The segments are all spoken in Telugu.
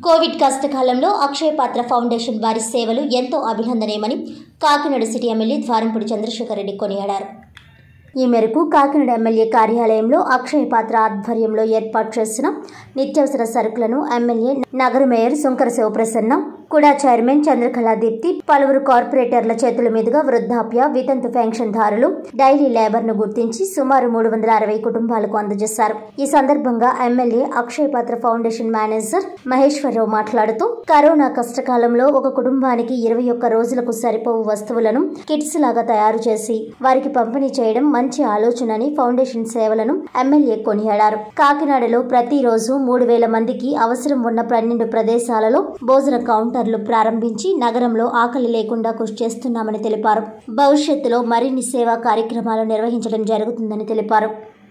కోవిడ్ కష్టకాలంలో అక్షయ పాత్ర ఫౌండేషన్ వారి సేవలు ఎంతో అభినందనీయమని కాకినాడ సిటీ ఎమ్మెల్యే ద్వారంపూడి చంద్రశేఖర్ రెడ్డి కొనియాడారు ఈ మేరకు కాకినాడ ఎమ్మెల్యే కార్యాలయంలో అక్షయ పాత్ర ఆధ్వర్యంలో ఏర్పాటు చేసిన నిత్యావసర సరుకులను ఎమ్మెల్యే నగర మేయర్ శంకర శివప్రసన్న కుడా చైర్మన్ చంద్రకళా దీప్తి పలువురు కార్పొరేటర్ల చేతుల మీదుగా వృద్ధాప్య వితంతు పెన్షన్దారులు డైలీ లేబర్ ను గుర్తించి సుమారు మూడు వందల అరవై కుటుంబాలకు అందజేశారు ఈ సందర్భంగా ఎమ్మెల్యే అక్షయ పాత్ర ఫౌండేషన్ మేనేజర్ మహేశ్వరరావు మాట్లాడుతూ కరోనా కష్టకాలంలో ఒక కుటుంబానికి ఇరవై ఒక్క రోజులకు సరిపోవు వస్తువులను కిట్స్ లాగా తయారు చేసి వారికి పంపిణీ చేయడం మంచి ఆలోచనని ఫౌండేషన్ సేవలను ఎమ్మెల్యే కొనియాడారు కాకినాడలో ప్రతిరోజు మూడు వేల మందికి అవసరం ఉన్న పన్నెండు ప్రదేశాలలో భోజన కౌంటర్లు ప్రారంభించి నగరంలో ఆకలి లేకుండా కృషి చేస్తున్నామని తెలిపారు భవిష్యత్తులో మరిన్ని సేవా కార్యక్రమాలు నిర్వహించడం జరుగుతుందని తెలిపారు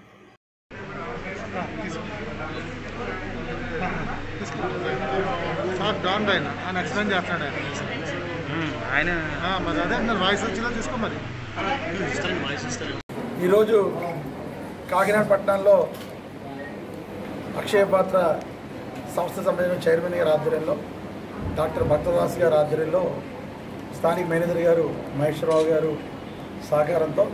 సార్ డాన్ ఆయన ఆయన ఎక్స్ప్లెయిన్ చేస్తున్నాడు ఆయన ఆయన ఆ, మరి అదే మీరు వాయిస్ వచ్చిందో తీసుకో మరి ఈరోజు కాకినాడ పట్టణంలో అక్షయ పాత్ర సంస్థ సంబంధించిన చైర్మన్ గారి ఆధ్వర్యంలో డాక్టర్ భక్తదాస్ గారి ఆధ్వర్యంలో స్థానిక మేనేజర్ గారు మహేశ్వరరావు గారు సహకారంతో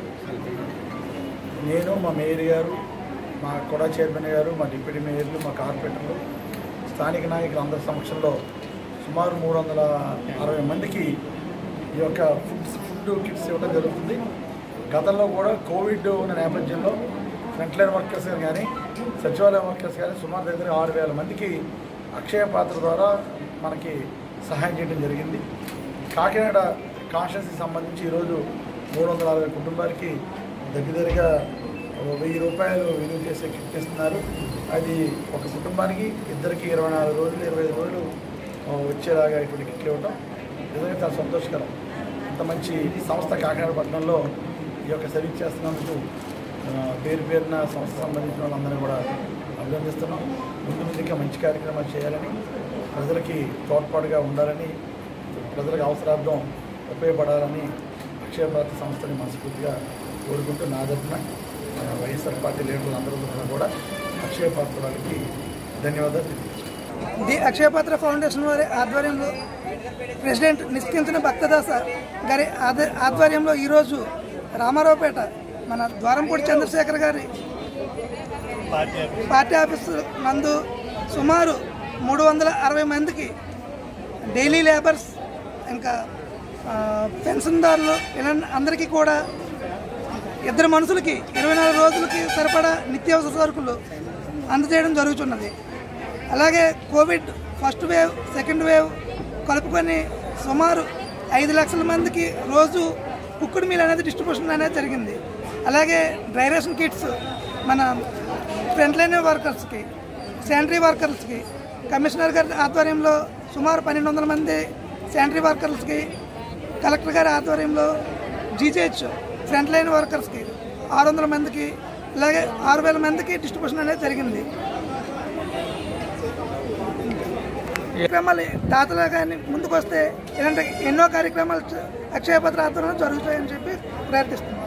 నేను మా మేయర్ గారు మా కొడా చైర్మన్ గారు మా డిప్యూటీ మేయర్లు మా కార్పొరేటర్లు స్థానిక నాయకులు అందరి సమక్షంలో సుమారు మూడు వందల అరవై మందికి ఈ యొక్క ఫుడ్స్ ఫుడ్ కిట్స్ ఇవ్వడం జరుగుతుంది గతంలో కూడా కోవిడ్ ఉన్న నేపథ్యంలో ఫ్రంట్ లైన్ వర్కర్స్ కానీ సచివాలయం వర్కర్స్ కానీ సుమారు దగ్గర ఆరు వేల మందికి అక్షయ పాత్ర ద్వారా మనకి సహాయం చేయడం జరిగింది కాకినాడ కాన్షియస్కి సంబంధించి ఈరోజు మూడు వందల అరవై కుటుంబాలకి దగ్గరగా వెయ్యి రూపాయలు విలువ చేసే కిట్ ఇస్తున్నారు అది ఒక కుటుంబానికి ఇద్దరికి ఇరవై నాలుగు రోజులు ఇరవై ఐదు రోజులు ఆ, వచ్చేలాగా ఇటువంటి కిట్లు ఇవ్వటం నిజంగా చాలా సంతోషకరం ఇంత మంచి సంస్థ కాకినాడ పట్టణంలో ఈ యొక్క సర్వీస్ చేస్తున్నందుకు ఆ, పేరు పేరున సంస్థ సంబంధించిన వాళ్ళందరినీ కూడా అభినందిస్తున్నాం ముందు ముందు ఇంకా మంచి కార్యక్రమాలు చేయాలని ప్రజలకి తోడ్పాటుగా ఉండాలని ప్రజలకు అవసరార్థం ఉపయోగపడాలని అక్షయ భారత సంస్థని మనస్ఫూర్తిగా కోరుకుంటూ నా తరఫున ఆ, వైఎస్ఆర్ పార్టీ లీడర్లు అందరూ తరఫున కూడా అక్షయ పాత్ర వారికి ధన్యవాదాలు తెలియజేస్తున్నాను. ది అక్షయపాత్ర ఫౌండేషన్ వారి ఆధ్వర్యంలో ప్రెసిడెంట్ నిష్కించిన భక్తదాస గారి ఆధ- ఆధ్వర్యంలో ఈరోజు రామారావుపేట మన ద్వారంపూడి చంద్రశేఖర్ గారి పార్టీ ఆఫీసు నందు సుమారు మూడు వందల అరవై మందికి డైలీ లేబర్స్ ఇంకా ఆ, పెన్షన్దారులు ఇలా అందరికీ కూడా ఇద్దరు మనుషులకి ఇరవై నాలుగు రోజులకి సరిపడా నిత్యావసర సరుకులు అందజేయడం జరుగుతున్నది అలాగే Covid first wave second wave కలుపుకొని సుమారు ఐదు లక్షల మందికి రోజు కుక్కుడు మీల్ అనేది డిస్ట్రిబ్యూషన్ అనేది జరిగింది అలాగే డ్రై రేషన్ కిట్స్ మన ఫ్రంట్ లైన్ వర్కర్స్కి శానిటరీ వర్కర్స్కి కమిషనర్ గారి ఆధ్వర్యంలో సుమారు పన్నెండు వందల మంది శానిటరీ వర్కర్స్కి కలెక్టర్ గారి ఆధ్వర్యంలో జీజేహెచ్ ఫ్రంట్ లైన్ వర్కర్స్కి ఆరు వందల మందికి అలాగే ఆరు వేల మందికి డిస్ట్రిబ్యూషన్ అనేది జరిగింది కార్యక్రమాలు దాతలు కానీ ముందుకు వస్తే ఇలాంటి ఎన్నో కార్యక్రమాలు అక్షయ పత్ర ఆధ్వర్యంలో జరుగుతాయని చెప్పి ప్రార్థిస్తున్నాం